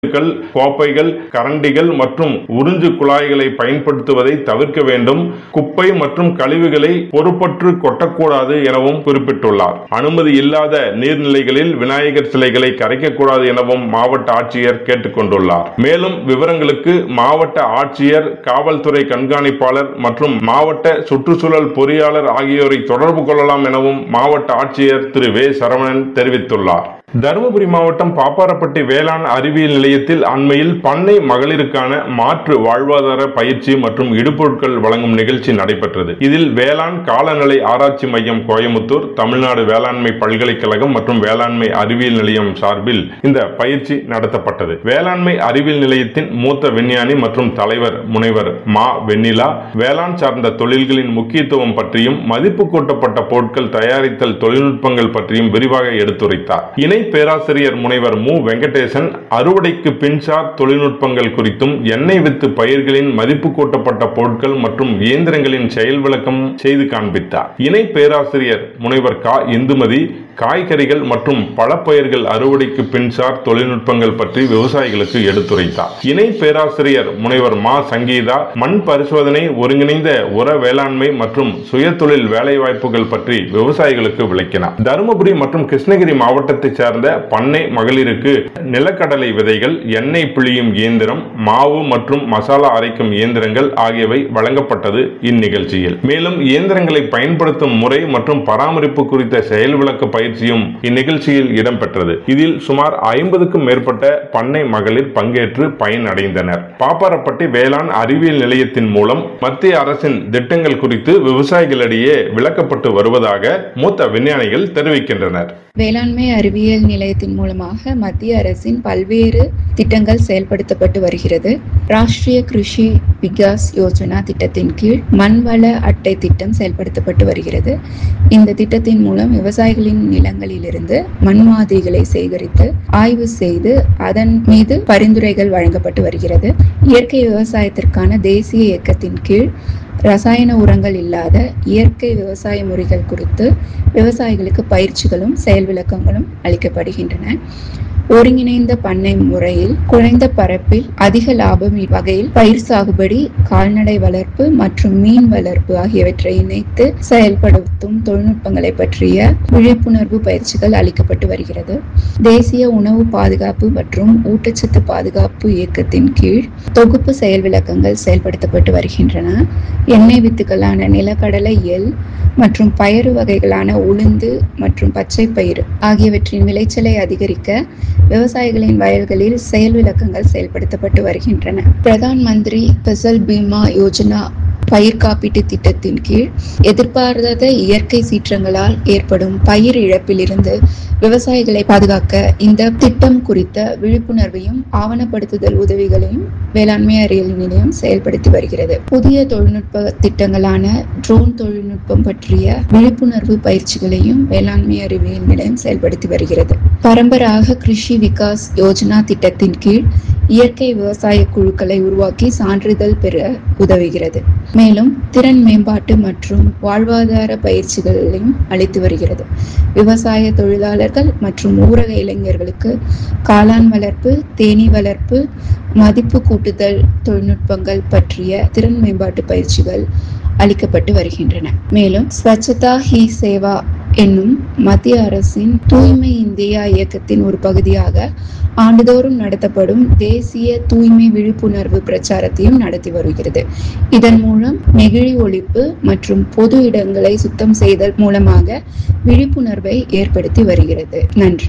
கள், கோப்பைகள் கரண்டிகள் மற்றும் உறிஞ்சு குழாய்களை பயன்படுத்துவதை தவிர்க்க வேண்டும் குப்பை மற்றும் கழிவுகளை பொறுப்பற்று கொட்டக்கூடாது எனவும் குறிப்பிட்டுள்ளார் அனுமதி இல்லாத நீர்நிலைகளில் விநாயகர் சிலைகளை கரைக்கக்கூடாது எனவும் மாவட்ட ஆட்சியர் கேட்டுக் கொண்டுள்ளார் மேலும் விவரங்களுக்கு மாவட்ட ஆட்சியர் காவல்துறை கண்காணிப்பாளர் மற்றும் மாவட்ட சுற்றுச்சூழல் பொறியாளர் ஆகியோரை தொடர்பு கொள்ளலாம் எனவும் மாவட்ட ஆட்சியர் திரு வே சரவணன் தெரிவித்துள்ளார் தருமபுரி மாவட்டம் பாப்பாரப்பட்டி வேளாண் அறிவியல் நிலையத்தில் அண்மையில் பண்ணை மகளிருக்கான மாற்று வாழ்வாதார பயிற்சி மற்றும் இடுபொருட்கள் வழங்கும் நிகழ்ச்சி நடைபெற்றது இதில் வேளாண் காலநிலை ஆராய்ச்சி மையம் கோயமுத்தூர் தமிழ்நாடு வேளாண்மை பல்கலைக்கழகம் மற்றும் வேளாண்மை அறிவியல் நிலையம் சார்பில் இந்த பயிற்சி நடத்தப்பட்டது வேளாண்மை அறிவியல் நிலையத்தின் மூத்த விஞ்ஞானி மற்றும் தலைவர் முனைவர் மா வெண்ணிலா வேளாண் சார்ந்த தொழில்களின் முக்கியத்துவம் பற்றியும் மதிப்பு கூட்டப்பட்ட பொருட்கள் தயாரித்தல் தொழில்நுட்பங்கள் பற்றியும் விரிவாக எடுத்துரைத்தார் இணை பேராசிரியர் முனைவர் மு வெங்கடேசன் அறுவடைக்கு பின்சார் தொழில்நுட்பங்கள் குறித்தும் எண்ணெய் வித்து பயிர்களின் மதிப்பு கூட்டப்பட்ட பொருட்கள் மற்றும் இயந்திரங்களின் செயல் விளக்கம் செய்து காண்பித்தார் இணை பேராசிரியர் முனைவர் கா இந்துமதி காய்கறிகள் மற்றும் பழப்பயிர்கள் அறுவடைக்கு பின்சார் தொழில்நுட்பங்கள் பற்றி விவசாயிகளுக்கு எடுத்துரைத்தார் இணை பேராசிரியர் முனைவர் மா சங்கீதா மண் பரிசோதனை ஒருங்கிணைந்த உர வேளாண்மை மற்றும் சுயதொழில் வேலைவாய்ப்புகள் பற்றி விவசாயிகளுக்கு விளக்கினார் தருமபுரி மற்றும் கிருஷ்ணகிரி மாவட்டத்தைச் சேர்ந்த பண்ணை மகளிருக்கு நிலக்கடலை விதைகள் எண்ணெய் பிழியும் இயந்திரம் மாவு மற்றும் மசாலா அரைக்கும் இயந்திரங்கள் ஆகியவை வழங்கப்பட்டது இந்நிகழ்ச்சியில் மேலும் இயந்திரங்களை பயன்படுத்தும் முறை மற்றும் பராமரிப்பு குறித்த செயல் விளக்க பயிற்சியும் இந்நிகழ்ச்சியில் இடம்பெற்றது இதில் சுமார் ஐம்பதுக்கும் மேற்பட்ட பண்ணை மகளிர் பங்கேற்று பயனடைந்தனர் பாப்பாரப்பட்டி வேளாண் அறிவியல் நிலையத்தின் மூலம் மத்திய அரசின் திட்டங்கள் குறித்து விவசாயிகளிடையே விளக்கப்பட்டு வருவதாக மூத்த விஞ்ஞானிகள் தெரிவிக்கின்றனர் வேளாண்மை அறிவியல் நிலையத்தின் மூலமாக மத்திய அரசின் பல்வேறு திட்டங்கள் செயல்படுத்தப்பட்டு வருகிறது ராஷ்டிரிய கிருஷி விகாஸ் யோஜனா திட்டத்தின் கீழ் மண்வள அட்டை திட்டம் செயல்படுத்தப்பட்டு வருகிறது இந்த திட்டத்தின் மூலம் விவசாயிகளின் நிலங்களிலிருந்து மண் மாதிரிகளை சேகரித்து ஆய்வு செய்து அதன் மீது பரிந்துரைகள் வழங்கப்பட்டு வருகிறது இயற்கை விவசாயத்திற்கான தேசிய இயக்கத்தின் கீழ் ரசாயன உரங்கள் இல்லாத இயற்கை விவசாய முறைகள் குறித்து விவசாயிகளுக்கு பயிற்சிகளும் செயல் விளக்கங்களும் அளிக்கப்படுகின்றன ஒருங்கிணைந்த பண்ணை முறையில் குறைந்த பரப்பில் அதிக லாபம் வகையில் பயிர் சாகுபடி கால்நடை வளர்ப்பு மற்றும் மீன் வளர்ப்பு ஆகியவற்றை இணைத்து செயல்படுத்தும் தொழில்நுட்பங்களை பற்றிய விழிப்புணர்வு பயிற்சிகள் அளிக்கப்பட்டு வருகிறது தேசிய உணவு பாதுகாப்பு மற்றும் ஊட்டச்சத்து பாதுகாப்பு இயக்கத்தின் கீழ் தொகுப்பு செயல் விளக்கங்கள் செயல்படுத்தப்பட்டு வருகின்றன எண்ணெய் வித்துக்களான நிலக்கடலை எல் மற்றும் பயறு வகைகளான உளுந்து மற்றும் பச்சை பயிறு ஆகியவற்றின் விளைச்சலை அதிகரிக்க விவசாயிகளின் வயல்களில் செயல் விளக்கங்கள் செயல்படுத்தப்பட்டு வருகின்றன பிரதான் மந்திரி ஃபசல் பீமா யோஜனா பயிர் காப்பீட்டு திட்டத்தின் கீழ் எதிர்பாராத இயற்கை சீற்றங்களால் ஏற்படும் பயிர் இழப்பிலிருந்து விவசாயிகளை பாதுகாக்க இந்த திட்டம் குறித்த விழிப்புணர்வையும் ஆவணப்படுத்துதல் உதவிகளையும் வேளாண்மை அறிவியல் நிலையம் செயல்படுத்தி வருகிறது புதிய தொழில்நுட்ப திட்டங்களான ட்ரோன் தொழில்நுட்பம் பற்றிய விழிப்புணர்வு பயிற்சிகளையும் வேளாண்மை அறிவியல் நிலையம் செயல்படுத்தி வருகிறது பரம்பராக கிருஷி விகாஸ் யோஜனா திட்டத்தின் கீழ் இயற்கை விவசாய குழுக்களை உருவாக்கி சான்றிதழ் பெற உதவுகிறது மேலும் திறன் மேம்பாட்டு மற்றும் வாழ்வாதார பயிற்சிகளையும் அளித்து வருகிறது விவசாய தொழிலாளர்கள் மற்றும் ஊரக இளைஞர்களுக்கு காளான் வளர்ப்பு தேனீ வளர்ப்பு மதிப்பு கூட்டுதல் தொழில்நுட்பங்கள் பற்றிய திறன் மேம்பாட்டு பயிற்சிகள் அளிக்கப்பட்டு வருகின்றன மேலும் ஸ்வச்சதா ஹி சேவா என்னும் மத்திய அரசின் தூய்மை இந்தியா இயக்கத்தின் ஒரு பகுதியாக ஆண்டுதோறும் நடத்தப்படும் தேசிய தூய்மை விழிப்புணர்வு பிரச்சாரத்தையும் நடத்தி வருகிறது இதன் மூலம் நெகிழி ஒழிப்பு மற்றும் பொது இடங்களை சுத்தம் செய்தல் மூலமாக விழிப்புணர்வை ஏற்படுத்தி வருகிறது நன்றி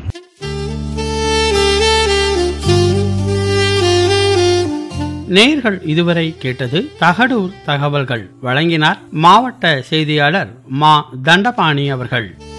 நேர்கள் இதுவரை கேட்டது தகடூர் தகவல்கள் வழங்கினார் மாவட்ட செய்தியாளர் மா தண்டபாணி அவர்கள்